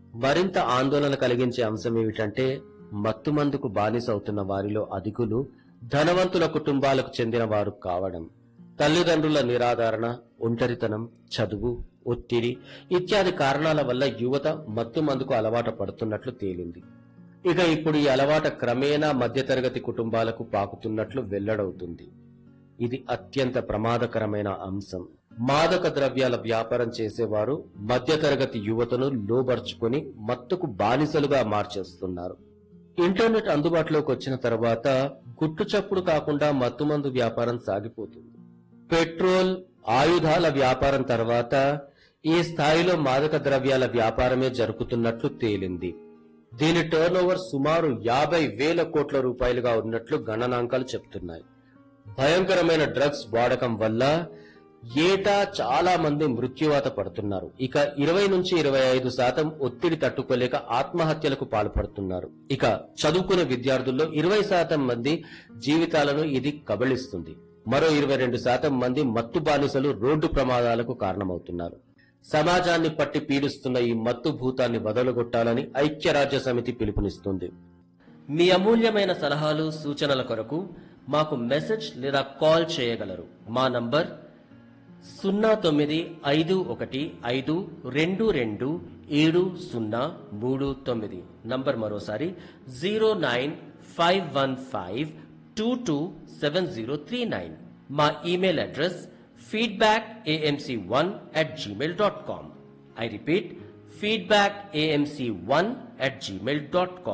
మరింత ఆందోళన కలిగించే అంశం ఏమిటంటే మత్తుమందుకు బానిస అవుతున్న వారిలో అధికులు ధనవంతుల కుటుంబాలకు చెందిన వారు కావడం తల్లిదండ్రుల నిరాదరణ ఒంటరితనం చదువు ఒత్తిడి ఇత్యాది కారణాల వల్ల యువత మత్తుమందుకు అలవాటు పడుతున్నట్లు తేలింది ఇక ఇప్పుడు ఈ అలవాట క్రమేణా మధ్యతరగతి కుటుంబాలకు పాకుతున్నట్లు వెల్లడవుతుంది ఇది అత్యంత ప్రమాదకరమైన అంశం మాదక ద్రవ్యాల వ్యాపారం చేసేవారు మధ్యతరగతి యువతను లోబర్చుకొని మత్తుకు బానిసలుగా మార్చేస్తున్నారు ఇంటర్నెట్ అందుబాటులోకి వచ్చిన తర్వాత గుట్టుచప్పుడు కాకుండా మత్తుమందు వ్యాపారం సాగిపోతుంది పెట్రోల్ ఆయుధాల వ్యాపారం తర్వాత ఈ స్థాయిలో మాదక ద్రవ్యాల వ్యాపారమే జరుగుతున్నట్లు తేలింది దీని టర్నోవర్ సుమారు యాభై వేల కోట్ల రూపాయలుగా ఉన్నట్లు గణనాంకాలు చెప్తున్నాయి భయంకరమైన డ్రగ్స్ వాడకం వల్ల ఏటా చాలా మంది మృత్యువాత పడుతున్నారు ఇక ఇరవై నుంచి ఇరవై ఐదు శాతం ఒత్తిడి తట్టుకోలేక ఆత్మహత్యలకు పాల్పడుతున్నారు ఇక చదువుకునే విద్యార్థుల్లో ఇరవై శాతం మంది జీవితాలను ఇది కబళిస్తుంది మరో ఇరవై రెండు శాతం మంది మత్తు బానిసలు రోడ్డు ప్రమాదాలకు కారణమవుతున్నారు సమాజాన్ని పట్టి పీడిస్తున్న ఈ మత్తు భూతాన్ని వదలగొట్టాలని ఐక్యరాజ్య సమితి పిలుపునిస్తుంది మీ అమూల్యమైన సలహాలు సూచనల కొరకు మాకు మెసేజ్ లేదా కాల్ చేయగలరు మా నంబర్ సున్నా తొమ్మిది ఐదు ఒకటి ఐదు రెండు రెండు ఏడు సున్నా మూడు తొమ్మిది నంబర్ మరోసారి zero nine five one five two two seven zero three nine మా email address feedback AMC one at Gmail dot com I repeat feedback AMC one at Gmail dot com